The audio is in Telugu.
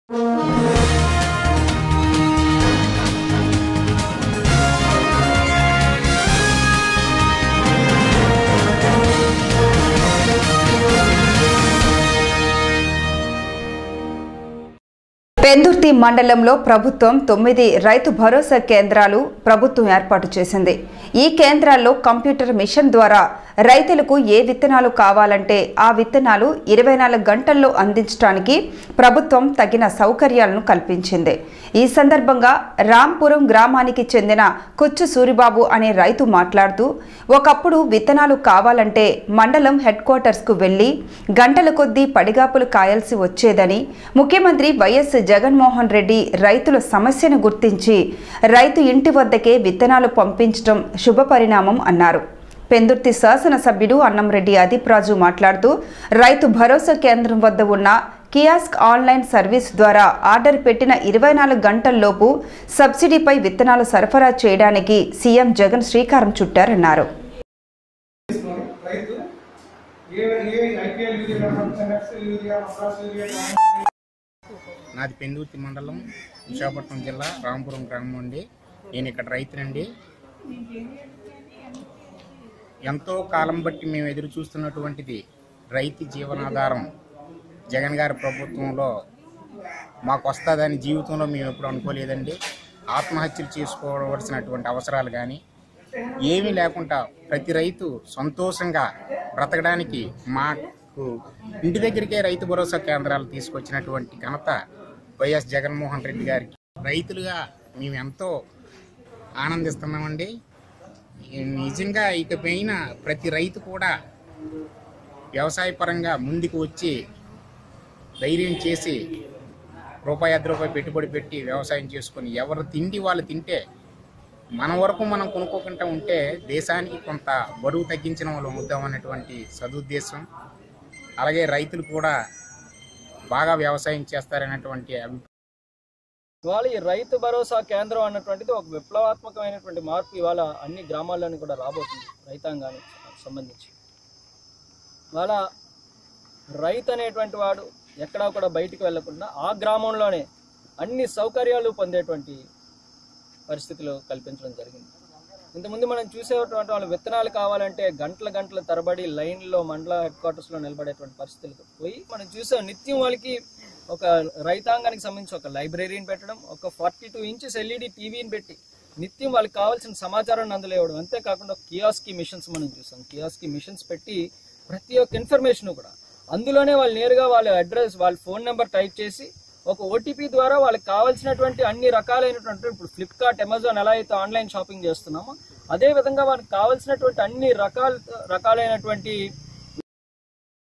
పెందుర్తి మండలంలో ప్రభుత్వం తొమ్మిది రైతు భరోసా కేంద్రాలు ప్రభుత్వం ఏర్పాటు చేసింది ఈ కేంద్రాల్లో కంప్యూటర్ మిషన్ ద్వారా రైతులకు ఏ విత్తనాలు కావాలంటే ఆ విత్తనాలు ఇరవై నాలుగు గంటల్లో అందించడానికి ప్రభుత్వం తగిన సౌకర్యాలను కల్పించింది ఈ సందర్భంగా రాంపురం గ్రామానికి చెందిన కుచ్చు సూరిబాబు అనే రైతు మాట్లాడుతూ ఒకప్పుడు విత్తనాలు కావాలంటే మండలం హెడ్ క్వార్టర్స్కు వెళ్లి గంటల కొద్దీ పడిగాపులు కాయాల్సి వచ్చేదని ముఖ్యమంత్రి వైఎస్ జగన్మోహన్ రెడ్డి రైతుల సమస్యను గుర్తించి రైతు ఇంటి వద్దకే విత్తనాలు పంపించడం శుభపరిణామం అన్నారు పెందుర్తి శాసనసభ్యుడు అన్నంరెడ్డి అదీప్ రాజు మాట్లాడుతూ రైతు భరోసా కేంద్రం వద్ద ఉన్న కియాస్క్ ఆన్లైన్ సర్వీస్ ద్వారా ఆర్డర్ పెట్టిన ఇరవై నాలుగు గంటల్లోపు సబ్సిడీపై విత్తనాలు సరఫరా చేయడానికి సీఎం జగన్ శ్రీకారం చుట్టారన్నారు రైతు ఏ ఏ IPL urea NFC urea Madras urea కానీ నాది పెందుర్తి మండలం విశాఖపట్నం జిల్లా రాంపురం గ్రామం అండి నేను ఇక్కడ రైతునండి ఎంతో కాలం బట్టి మేము ఎదురు చూస్తున్నటువంటిది రైతు జీవనాధారం జగన్ గారి ప్రభుత్వంలో మాకు వస్తుందని జీవితంలో మేము ఎప్పుడు అనుకోలేదండి ఆత్మహత్యలు చేసుకోవలసినటువంటి అవసరాలు కానీ ఏమీ లేకుండా ప్రతి రైతు సంతోషంగా బ్రతకడానికి మాకు ఇంటి దగ్గరికే రైతు భరోసా కేంద్రాలు తీసుకొచ్చినటువంటి ఘనత వైఎస్ జగన్మోహన్ రెడ్డి గారికి రైతులుగా మేము ఎంతో ఆనందిస్తున్నామండి ఈ నిజంగా ఇకపైన ప్రతి రైతు కూడా వ్యవసాయ పరంగా ముందుకు వచ్చి ధైర్యం చేసి రూపాయి అర్ధ రూపాయి పెట్టుబడి పెట్టి వ్యవసాయం చేసుకొని ఎవరు తిండి వాళ్ళు తింటే మన వరకు మనం కొనుక్కోకుండా ఉంటే దేశానికి కొంత బరువు తగ్గించిన వాళ్ళు అవుతామన్నటువంటి సదుద్దేశం అలాగే రైతులు కూడా బాగా వ్యవసాయం చేస్తారనేటువంటి అభిప్రాయం ఇవాళ ఈ రైతు భరోసా కేంద్రం అన్నటువంటిది ఒక విప్లవాత్మకమైనటువంటి మార్పు ఇవాళ అన్ని గ్రామాల్లోని కూడా రాబోతుంది రైతాంగానికి సంబంధించి ఇవాళ రైతు అనేటువంటి వాడు ఎక్కడా కూడా బయటికి వెళ్లకుండా ఆ గ్రామంలోనే అన్ని సౌకర్యాలు పొందేటువంటి పరిస్థితులు కల్పించడం జరిగింది ఇంతకుముందు మనం చూసేటువంటి వాళ్ళు విత్తనాలు కావాలంటే గంటల గంటల తరబడి లైన్లో మండల హెడ్ క్వార్టర్స్లో నిలబడేటువంటి పరిస్థితులు పోయి మనం చూసాం నిత్యం వాళ్ళకి ఒక రైతాంగానికి సంబంధించి ఒక లైబ్రరీని పెట్టడం ఒక ఫార్టీ టూ ఇంచెస్ ఎల్ఈడి టీవీని పెట్టి నిత్యం వాళ్ళకి కావాల్సిన సమాచారాన్ని అందులో ఇవ్వడం అంతేకాకుండా కియాస్కి మిషన్స్ మనం చూసాం కియాస్కి మిషన్స్ పెట్టి ప్రతి ఒక్క ఇన్ఫర్మేషన్ కూడా అందులోనే వాళ్ళు నేరుగా వాళ్ళ అడ్రస్ వాళ్ళ ఫోన్ నెంబర్ టైప్ చేసి ఒక ఓటీపీ ద్వారా వాళ్ళకి కావాల్సినటువంటి అన్ని రకాలైనటువంటి ఇప్పుడు ఫ్లిప్కార్ట్ అమెజాన్ ఎలా అయితే ఆన్లైన్ షాపింగ్ చేస్తున్నామో అదే విధంగా వాళ్ళకి కావాల్సినటువంటి అన్ని రకాల రకాలైనటువంటి